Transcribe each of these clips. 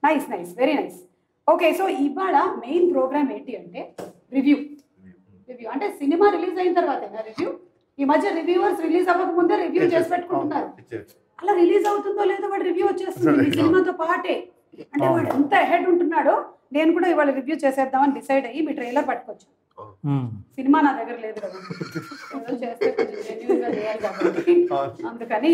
Nice nice very nice okay so ఇవాళ main program ఏంటి అంటే రివ్యూ రివ్యూ అంటే సినిమా రిలీజ్ అయిన తర్వాతేనా రివ్యూ ఈ మధ్య రివ్యూవర్స్ రిలీజ్ అవ్వక ముందే రివ్యూ చేసి పెట్టుకుంటున్నారు అలా రిలీజ్ అవుతుందో లేదో వాడు రివ్యూ వచ్చేస్తుంది ఈ సినిమాతో పాటే అంటే వాడు ఎంత హెడ్ ఉంటున్నాడో నేను కూడా ఇవాళ రివ్యూ చేసేద్దామని డిసైడ్ అయ్యి మీ ట్రైలర్ పట్టుకొచ్చాను మ్మ్. సినిమా నా దగ్గర లేదు కదా ఏదో చేస్తే కొంచెం genuine గా చేయాలి కాబట్టి అందుకని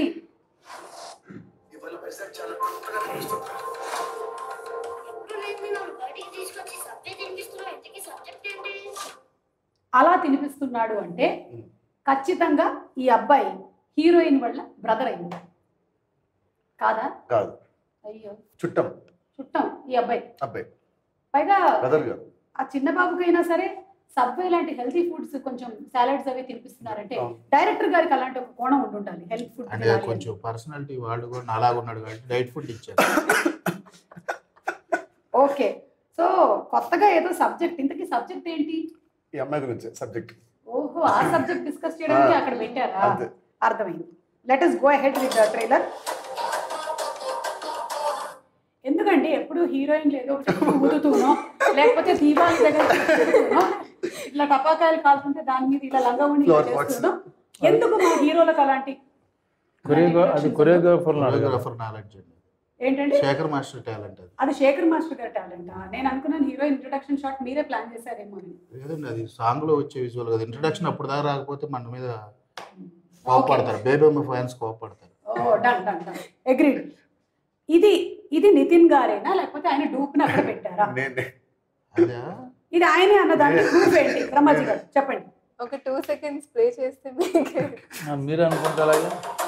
ఎప్పుడు లేని నన్ను బయటికి తీసుకొచ్చి సబ్జెక్ట్ తినిపిస్తున్నావు ఇంతకీ సబ్జెక్ట్ ఏంటి అలా తినిపిస్తున్నాడు అంటే ఖచ్చితంగా ఈ అబ్బాయి హీరోయిన్ వల్ల బ్రదర్ అయింది కాదా కాదు అయ్యో చుట్టం చుట్టం ఈ అబ్బాయి అబ్బాయి పైగా బ్రదర్ గారు ఆ చిన్న బాబుకైనా సరే సబ్వే లాంటి హెల్తీ ఫుడ్స్ కొంచెం సాలడ్స్ అవి తినిపిస్తున్నారంటే అవును. డైరెక్టర్ గారికి అలాంటి ఒక కోణం ఉండి ఉండాలి హెల్త్ ఫుడ్ అంటే కొంచెం పర్సనాలిటీ వాళ్ళు కూడా నాలాగా ఉన్నాడు కాబట్టి డైట్ ఫుడ్ ఇచ్చారు ఓకే సో కొత్తగా ఏదో సబ్జెక్ట్ ఇంతకీ సబ్జెక్ట్ ఏంటి ఈ అమ్మాయి గురించి సబ్జెక్ట్ ఓహో ఆ సబ్జెక్ట్ డిస్కస్ చేయడానికి అక్కడ పెట్టారా అంతే. అర్థమైంది let us go ahead with the trailer ఎందుకంటే ఎప్పుడు హీరోయిన్ ఏదో ఒకటి ఊదుతూనో లేకపోతే దీపావళి దగ్గర కూర్చుంటూనో, ఇట్లా టపాకాయలు కాల్చుంటే దాని మీద ఇలా లంగా ఉండి ఇలా Flower pots. చేస్తుందో ఎందుకు మా హీరోలకు అలాంటి కొరియోగ్రా అది కొరియోగ్రాఫర్ కొరియోగ్రాఫర్ నాలెడ్జ్ అండి ఏంటంటే శేఖర్ మాస్టర్ టాలెంట్ అది అది శేఖర్ మాస్టర్ గారి టాలెంట్ నేను అనుకున్నాను హీరోయిన్ ఇంట్రొడక్షన్ షాట్ మీరే ప్లాన్ చేశారేమో అని లేదండి అది సాంగ్ లో వచ్చే విజువల్ కదా ఇంట్రడక్షన్ అప్పుడు దాకా రాకపోతే మన మీద కోపడతారు బేబీ ఫ్యాన్స్ కోపడతారు oh done done done agreed ఇది ఇది నితిన్ గారేనా లేకపోతే ఆయన డూప్ని అక్కడ పెట్టారా నేనే అదే ఇది ఆయనే అన్న దానికి ప్రూఫ్ ఏంటి బ్రహ్మాజీ గారు చెప్పండి ఒక టూ సెకండ్స్ ప్లే చేస్తే మీకు మీరు అనుకుంటే అలాగే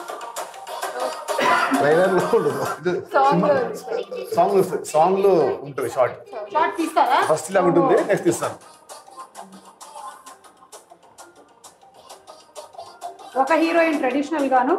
ట్రైలర్ లో ఉండదు సాంగ్ లో సాంగ్ సాంగ్ లో ఉంటుంది షార్ట్ షార్ట్ తీస్తారా ఫస్ట్ ఇలా ఉంటుంది నెక్స్ట్ ఇస్తాను ఒక హీరోయిన్ ట్రెడిషనల్ గాను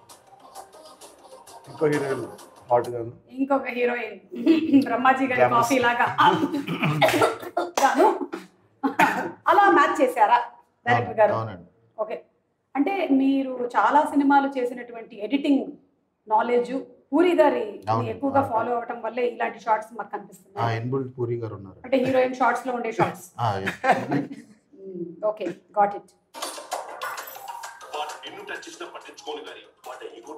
ఇంకో హీరోయిన్ హాట్ గాను ఇంకొక హీరోయిన్ బ్రహ్మాజీ గారి Glamorous. కాఫీ లాగా గాను అలా మ్యాచ్ చేశారా డైరెక్టర్ గారు అవునండి ఓకే అంటే మీరు చాలా సినిమాలు చేసినటువంటి ఎడిటింగ్ నాలెడ్జ్ పూరి గారి అవును. ఎక్కువగా ఫాలో అవటం వల్లే ఇలాంటి షార్ట్స్ మాకు ఆ కనిపిస్తున్నాయి ఎన్బుల్ పూరి గారు ఉన్నారు అంటే హీరోయిన్ షార్ట్స్ లో ఉండే షార్ట్స్ ఆ, ఓకే గాట్ ఇట్ వాడు నిన్ను టచ్ చేసినా పట్టించుకోను కానీ వాటి ఈగో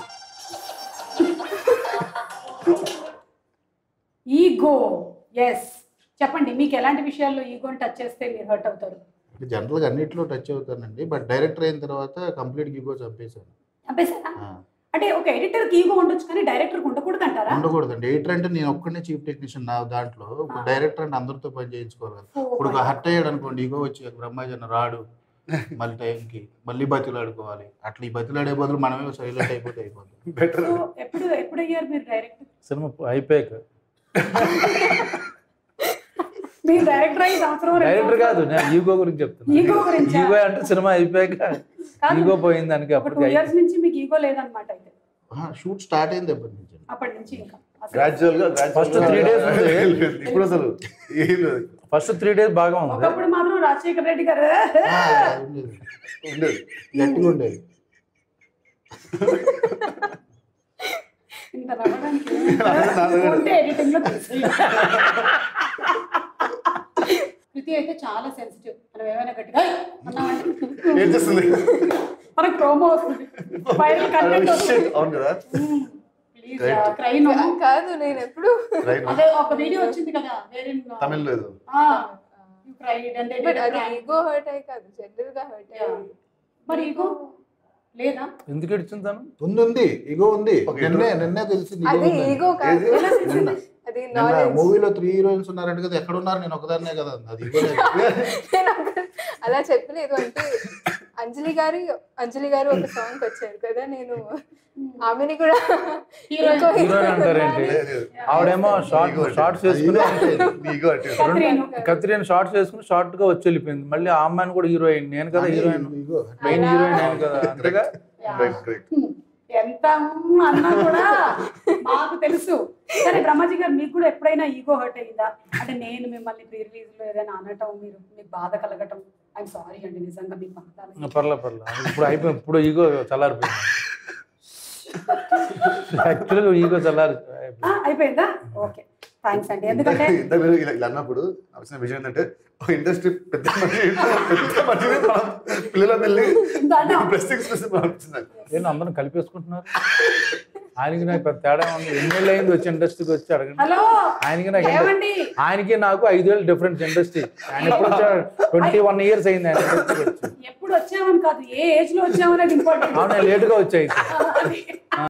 ఈగో ఎస్ చెప్పండి మీకు ఎలాంటి విషయాల్లో ఈగోని టచ్ చేస్తే మీరు హర్ట్ అవుతారు అంటే జనరల్గా అన్నిట్లో టచ్ అవుతానండి బట్ డైరెక్టర్ అయిన తర్వాత కంప్లీట్ గిగో చంపేశాను చంపేశారా ఆ, అంటే ఒక ఎడిటర్ కి ఈగో ఉండొచ్చు కానీ డైరెక్టర్ ఉండకూడదు అంటారా ఉండకూడదండి ఎడిటర్ అంటే నేను ఒక్కనే చీఫ్ టెక్నీషియన్ నా దాంట్లో ఇప్పుడు డైరెక్టర్ అంటే అందరితో పని చేయించుకోవాలి కదా ఇప్పుడు ఒక హర్ట్ అయ్యాడు అనుకోండి ఇగో వచ్చి బ్రహ్మాజీ అన్న రాడు మళ్ళీ టైంకి మళ్ళీ బతిలాడుకోవాలి అట్లా ఈ బతిలాడే బదులు మనమే సైలెంట్ అయిపోతే అయిపోతుంది బెటర్ సో ఎప్పుడు ఎప్పుడు అయ్యారు మీరు డైరెక్టర్ సినిమా అయిపోయాక మీరు డైరెక్టర్ అయ్యి సంవత్సరం రెండు డైరెక్టర్ కాదు సంవత్సరాలు- నేను ఈగో గురించి చెప్తున్నా ఈగో గురించా? ఈగో అంటే సినిమా అయిపోయాక కాదు. ఈగో పోయింది దానికి ఒక టూ అప్పటికి ఇయర్స్ నుంచి మీకు ఈగో లేదన్నమాట అయితే షూట్ స్టార్ట్ అయింది ఎప్పటి నుంచి అప్పటి నుంచి ఇంకా అసలు గ్రాడ్యువల్ గా First three days ఉంది. ఇప్పుడు అసలు ఏం లేదు ఫస్ట్ త్రీ డేస్ బాగా ఉంది ఒకప్పుడు మాత్రం రాజశేఖర్ రెడ్డి గారు ఆ, అది ఉండేది. ఉండేది గట్టిగా ఉండేది ఇంత నవ్వడానికి నవ్వడానికి. ఉంటే ఎడిటింగ్ లో తీసేయాలి. కృతి అయితే చాలా సెన్సిటివ్ మనం ఏమైనా గట్టిగా "ఏయ్" అన్నామంటే ఏం చేస్తుంది మనకు ప్రోమో వస్తుంది వైరల్ కంటెంట్ వస్తుంది అవును కదా ప్లీజ్ Right. క్రై కాదు నేను ఎప్పుడు రైట్ అదే ఒక వీడియో వచ్చింది కదా వేరే తమిళ్ లేదు క్రైడ్ అంటే బట్ అది ఈగో హర్ట్ అయ్యి కాదు జనరల్ గా హర్ట్ Yeah. మరి ఈగో లేదా ఎందుకు ఇచ్చింది తను ఉంది ఉంది ఇగో ఉంది Okay, నిన్నే ఇప్పుడు- నిన్నే తెలిసింది అది ఈగో కాదు ఏది? ఎలా తెలిసింది? అది నిన్న నాలెడ్జ్ మూవీలో త్రీ హీరోయిన్స్ ఉన్నారంట కదా ఎక్కడ ఉన్నారు నేను ఒకదాన్నే కదా అంది. అది ఇగో లేదు. నేను అక్కడ అలా చెప్పలేదు అంటే అంజలి గారు అంజలి గారు ఒక సాంగ్ వచ్చారు కదా నేను ఆమెని కూడా Heroine. ఇంకో హీరోయిన్ heroine అంటారేంటి లేదు. ఆవిడేమో షార్ట్ Ego షార్ట్స్ అది చేసుకుని ఈగో అటు కత్రీన్. కత్రిన్ షార్ట్స్ చేసుకుని షార్ట్ గా వచ్చి వెళ్ళిపోయింది మళ్ళీ ఆ అమ్మాయిని కూడా హీరోయిన్ నేను కదా హీరోయిన్ ఇగో మెయిన్ అలా. హీరోయిన్ నేను కదా అంతేగా కరెక్ట్ కరెక్ట్ ఎంత మ్మ్ అన్నా కూడా మాకు తెలుసు సరే బ్రహ్మాజీ గారు మీకు కూడా ఎప్పుడైనా ఈగో హర్ట్ అయ్యిందా అంటే నేను మిమ్మల్ని ప్రీ రిలీజ్ లో ఏదైనా అనటం మీరు మీకు బాధ కలగటం ఐఎమ్ సారీ అండి నిజంగా మీకు బాధ పర్లే పర్లే ఇప్పుడు అయిపోయింది ఇప్పుడు ఈగో చల్లారిపోయింది యాక్చువల్గా ఈగో చల్లారు ఆ, అయిపోయిందా ఓకే థ్యాంక్స్ అండి ఎందుకంటే ఇంత మీరు ఇలా ఇలా అన్నప్పుడు నాకు వచ్చిన విషయం ఏంటంటే ఇండస్ట్రీ పెద్ద మనిషి పెద్ద మనిషిని మనం పిల్లల వెళ్ళి ఇంత అన్నాం. బ్లెస్సింగ్స్ అనిపిస్తుంది నాకు. ఏంటి అందరం కలిపేసుకుంటున్నారు ఆయనకి నాకు పెద్ద తేడా ఉంది ఎన్నేళ్ళు అయింది వచ్చి ఇండస్ట్రీకి వచ్చి అడగండి హలో ఆయనకి నాకు ఏమండి ఆయనకి నాకు ఐదేళ్ళు డిఫరెన్స్ ఇండస్ట్రీ ఆయన ఎప్పుడు వచ్చాడు ట్వంటీ వన్ ఇయర్స్ అయింది ఆయన ఇండస్ట్రీకి వచ్చి ఎప్పుడు వచ్చామని కాదు ఏ ఏజ్ లో వచ్చామనేది ఇంపార్టెంట్ అవును లేటుగా వచ్చాయి